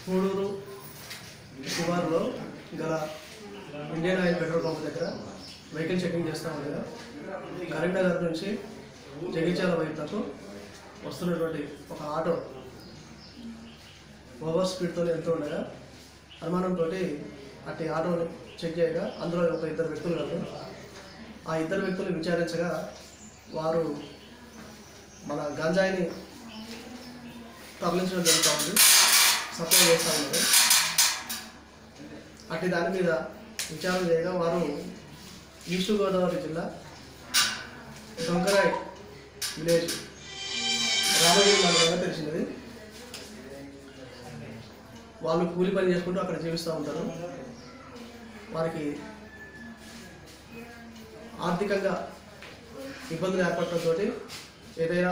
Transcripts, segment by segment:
గూడూరు శివారులో గల Indian oil petrol pump దగ్గర వెహికల్ చెకింగ్ చేస్తూ ఉండగా కరీంనగర్ నుంచి జగిత్యాల వైపునకు వస్తున్నటువంటి ఒక ఆటో ఓవర్ స్పీడ్తో వెళ్తూ ఉండగా అనుమానంతో అట్టి ఆటోని చెక్ చేయగా అందులో ఒక ఇద్దరు వ్యక్తులు కలరు ఆ ఇద్దరు వ్యక్తులు విచారించగా వారు మన గంజాయిని తరలించడం జరుగుతూ ఉంది సప్లై చేస్తూ ఉన్నారు అట్టి దాని మీద విచారణ చేయగా వారు ఈస్ట్ గోదావరి జిల్లా దొంగరాయ్ విలేజ్ రామగిరి మండలంగా తెలిసినది వాళ్ళు కూలి పని చేసుకుంటూ అక్కడ జీవిస్తూ ఉంటారు వారికి ఆర్థికంగా ఇబ్బందులు ఏర్పడటంతో ఏదైనా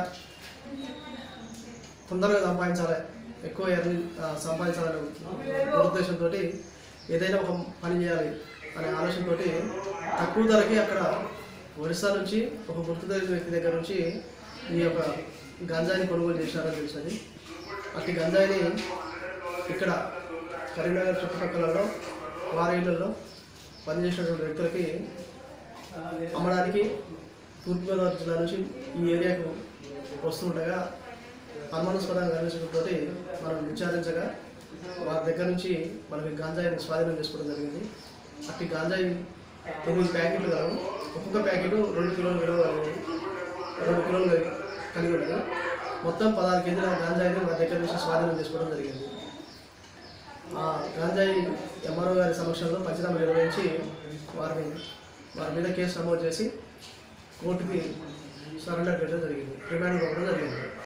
తొందరగా సంపాదించాలి ఎక్కువ ఎర్ని ఆ, సంపాదించాలనే ఉద్దేశంతో ఏదైనా ఒక పని చేయాలి అనే ఆలోచనతో తక్కువ ధరకి అక్కడ ఒరిస్సా నుంచి ఒక గుర్తు తెలియని వ్యక్తి దగ్గర నుంచి ఈ యొక్క గంజాయిని కొనుగోలు చేశారని తెలిసినది అట్టి గంజాయిని ఇక్కడ కరీంనగర్ చుట్టుపక్కలలో వారి ఇళ్లలో పనిచేసినటువంటి వ్యక్తులకి అమ్మడానికి తూర్పుగోదావరి జిల్లా నుంచి ఈ ఏరియాకు వస్తుండగా అనుమానాస్పదంగా కనిపించడంతో మనం విచారించగా వారి దగ్గర నుంచి మనకి గాంజాయిని స్వాధీనం చేసుకోవడం జరిగింది అట్టి గాంజాయి ఎనిమిది ప్యాకెట్లు కలవు ఒక్కొక్క ప్యాకెట్ రెండు కిలోలు విలువ కలిగింది రెండు కిలోలు కలిగి ఉన్నది మొత్తం పదహారు కేజీల గాంజాయిని మా దగ్గర నుంచి స్వాధీనం చేసుకోవడం జరిగింది ఆ గాంజాయి ఎంఆర్ఓ గారి సమక్షంలో పంచనామా నిర్వహించి వారిని వారి మీద కేసు నమోదు చేసి కోర్టుకి సరెండర్ చేయడం జరిగింది రిమాండ్ ఇవ్వడం జరిగింది